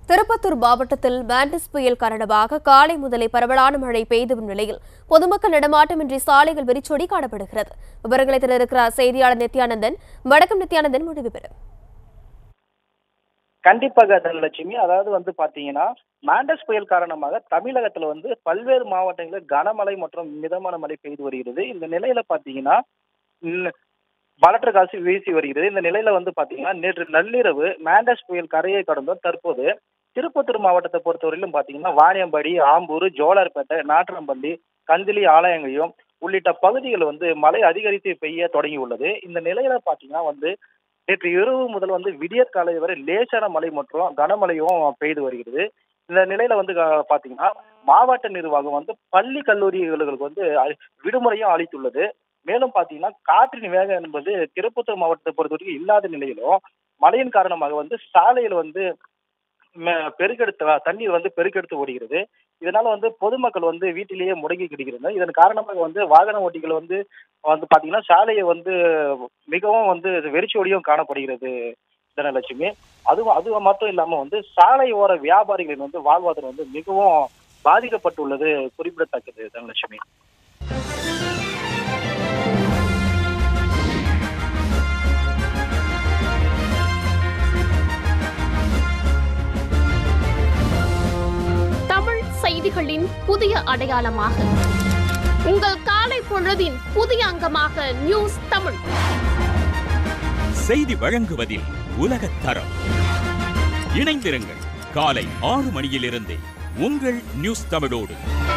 திருப்பத்தூர் மாவட்டத்தில் மாண்டிஸ் புயல் காரணமாக காலை முதலே பரவலான மழை பெய்து வரும் நிலையில் பொதுமக்கள் நடமாட்டமின்றி சாலைகள் வெறிச்சோடி காணப்படுகிறது விவரங்களை தந்திருக்கிறார் செய்தியாளர் நித்யானந்தன் வணக்கம் நித்யானந்தன் முடிவு பெறும் கண்டிப்பாக தனலட்சுமி அதாவது வந்து பாத்தீங்கன்னா மாண்டஸ் புயல் காரணமாக தமிழகத்துல வந்து பல்வேறு மாவட்டங்களில் கனமழை மற்றும் மிதமான மழை பெய்து வருகிறது இந்த நிலையில பாத்தீங்கன்னா ம், பலற்ற காசு வீசி வருகிறது இந்த நிலையில வந்து பாத்தீங்கன்னா நேற்று நள்ளிரவு மாண்டஸ் புயல் கரையை கடந்தும் தற்போது திருப்பத்தூர் மாவட்டத்தை பொறுத்தவரையிலும் பாத்தீங்கன்னா வாணியம்பாடி ஆம்பூர் ஜோலார்பேட்டை நாற்றம்பள்ளி கந்திலி ஆலயங்களையும் உள்ளிட்ட பகுதிகள் வந்து மழை அதிகரித்து பெய்ய தொடங்கியுள்ளது இந்த நிலையில பாத்தீங்கன்னா வந்து நேற்று இரவு முதல் வந்து விடியற் காலை வரை லேசான மழை மற்றும் கனமழையும் பெய்து வருகிறது இந்த நிலையில வந்து அஹ், பாத்தீங்கன்னா மாவட்ட நிர்வாகம் வந்து பள்ளி கல்லூரிகளுக்கு வந்து அ- விடுமுறையும் அளித்துள்ளது மேலும் பாத்தீங்கன்னா காற்றின் வேகம் என்பது திருப்பத்தூர் மாவட்டத்தை பொறுத்தவரைக்கும் இல்லாத நிலையிலும் மழையின் காரணமாக வந்து சாலையில் வந்து ம- பெருக்கெடுத்து தண்ணீர் வந்து பெருக்கெடுத்து ஓடுகிறது இதனால வந்து பொதுமக்கள் வந்து வீட்டிலேயே முடங்கி கிடக்கிறது இதன் காரணமாக வந்து வாகன ஓட்டிகள் வந்து வந்து பாத்தீங்கன்னா சாலையை வந்து மிகவும் வந்து வெறிச்சோடியும் காணப்படுகிறது தனலட்சுமி அதுவும் அது மட்டும் இல்லாம வந்து சாலை ஓர வியாபாரிகளின் வந்து வாழ்வாதாரம் வந்து மிகவும் பாதிக்கப்பட்டுள்ளது குறிப்பிடத்தக்கது தனலட்சுமி தமிழ் செய்திகளின் புதிய அடையாளமாக உங்கள் காலை பொழுதின் புதிய அங்கமாக நியூஸ் தமிழ் செய்தி வழங்குவதில் உலகத் தரம் இணைந்திருங்கள் காலை ஆறு மணியிலிருந்தே உங்கள் நியூஸ் தமிழோடு